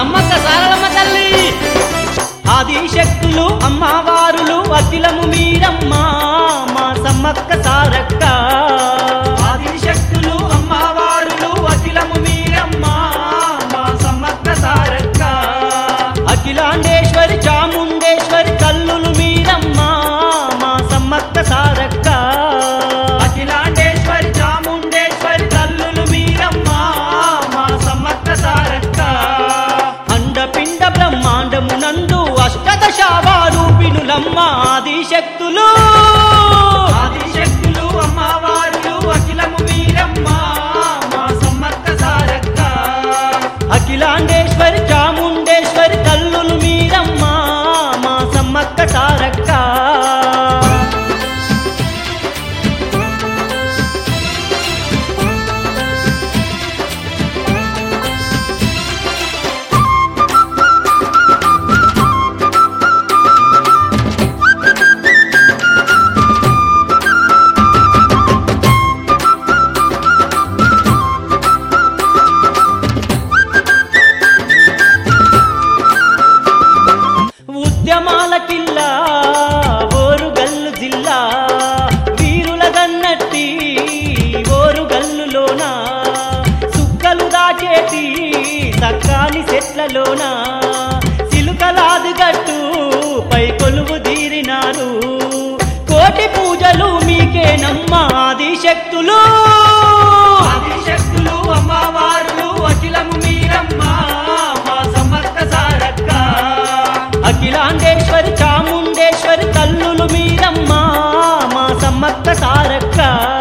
సమ్మక్క సారలమ్మ తల్లి ఆదిశక్తులు అమ్మవారులు అఖిలము మీరమ్మ మా సమ్మక్క సారక్క ఆదిశక్తులు అమ్మవారులు అఖిలము మీరమ్మ మా సమ్మక్క సారక్క అఖిలాండేశ్వరి చాముండేశ్వరి కల్లులు మీరమ్మ మా సమ్మక్క సారక్క అఖిలాండేశ్వరి చాముండేశ్వరి కల్లులు మీరమ్మ మా సమ్మక్క సారక్క అండపిండ బ్రహ్మాండమునందు అష్టదశావారూపిణులమ్మ ఆదిశక్తులు ఆదిశక్తులు అమ్మవారులు అఖిలము మీరమ్మ మా సమ్మక్క సారక్క అఖిలాండేశ్వరి చాముండేశ్వరి కల్లులు మీరమ్మ మా సమ్మక్క సారక్క ఉద్యమాల కిల్లా ఓరుగల్లు జిల్లా వీరుల గన్నట్టి ఓరుగల్లులోన సుక్కలు దాచేటి సక్కాని చెట్లలోన సిలుకలాది గట్టు పై కొలువు తీరినారు కోటి పూజలు మీకేనమ్మా ఆదిశక్తులు ఆదిశక్తులు అమ్మవారులు అఖిలము మీరమ్మ మా సమ్మక్క సారక్క అఖిలాండేశ్వరి చాముండేశ్వరి కల్లులు మీరమ్మ మా సమ్మక్క సారక్క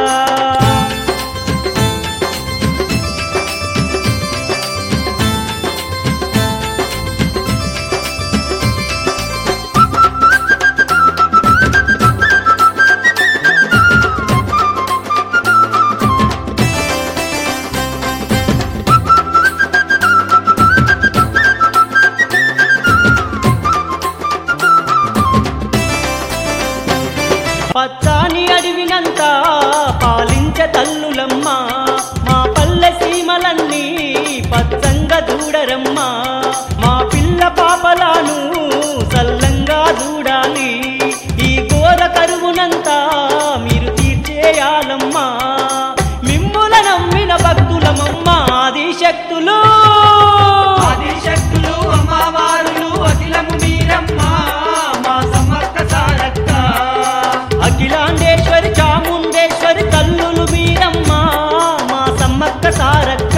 పచ్చాని అడవినంత పాలించ తల్లులమ్మ మా పల్లె సీమలన్నీ పచ్చంగా దూడరమ్మ మా పిల్ల పాపలాను సల్లంగా దూడాలి ఈ ఘోర కరువునంతా మీరు తీర్చేయాలమ్మా మిమ్ముల నమ్మిన భక్తులమమ్మ ఆదిశక్తులు ఆదిశక్తులు అమ్మవారులు అఖిలము మీరమ్మ మా సమ్మక్క సారక్క అఖిలాండేశ్వరి చాముండేశ్వరి కల్లులు మీరమ్మ మా సమ్మక్క సారక్క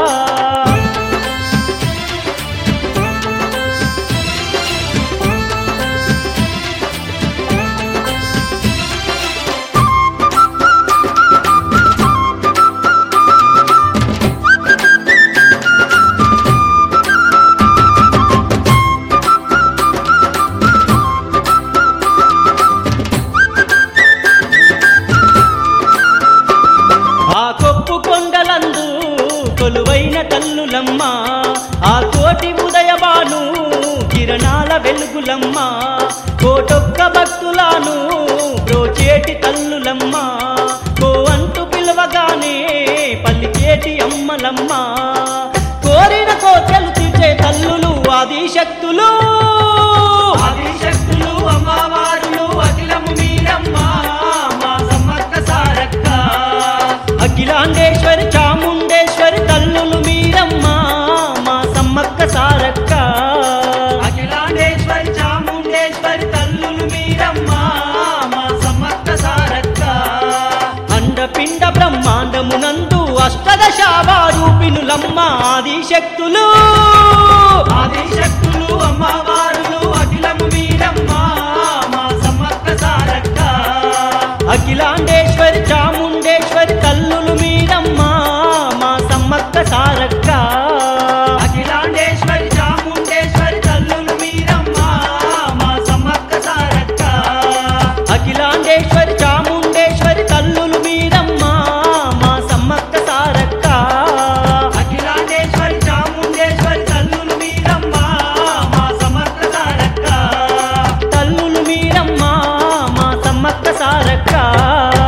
ఆ కొప్పు కొండలందు కొలువైన తల్లులమ్మ ఆ కోటి ఉదయబాను కిరణాల వెలుగులమ్మ కోటొక్క భక్తులాను బ్రోచేటి తల్లులమ్మ కో అంటూ పిలవగానే పలికేటి అమ్మలమ్మ కోరిన కోతలు తీర్చే తల్లులు ఆదిశక్తులు ఆదిశక్తులు అమ్మవారులు అఖిలము మీరమ్మ మా సమ్మక్క సారక్క అఖిలాండేశ్వరి చాముండేశ్వరి తల్లులు మీరమ్మ మా సమ్మక్క సారక్క అఖిలాండేశ్వరి చాముండేశ్వరి తల్లులు మీరమ్మ మా సమ్మక్క సారక్క అండపిండ బ్రహ్మాండమునందు అష్టదశావారూపిణులమ్మ ఆదిశక్తులు ఆదిశక్తులు అమ్మవారులు అఖిలము మీరమ్మ మా సమ్మక్క సారక్క అఖిలాండేశ్వరి చాముండేశ్వరి తల్లులు మీరమ్మ మా సమ్మక్క సారక్క అఖిలాండేశ్వరి చాముండేశ్వరి తల్లులు మీరమ్మ మా సమ్మక్క సారక్క అఖిలాండేశ్వరి చాముండేశ్వరి తల్లులు మీరమ్మ మా సమ్మక్క సారక్క అఖిలాండేశ్వరి చాముండేశ్వరి తల్లులు మీరమ్మ మా సమ్మక్క సారక్క తల్లులు మీరమ్మ మా సమ్మక్క సారక్క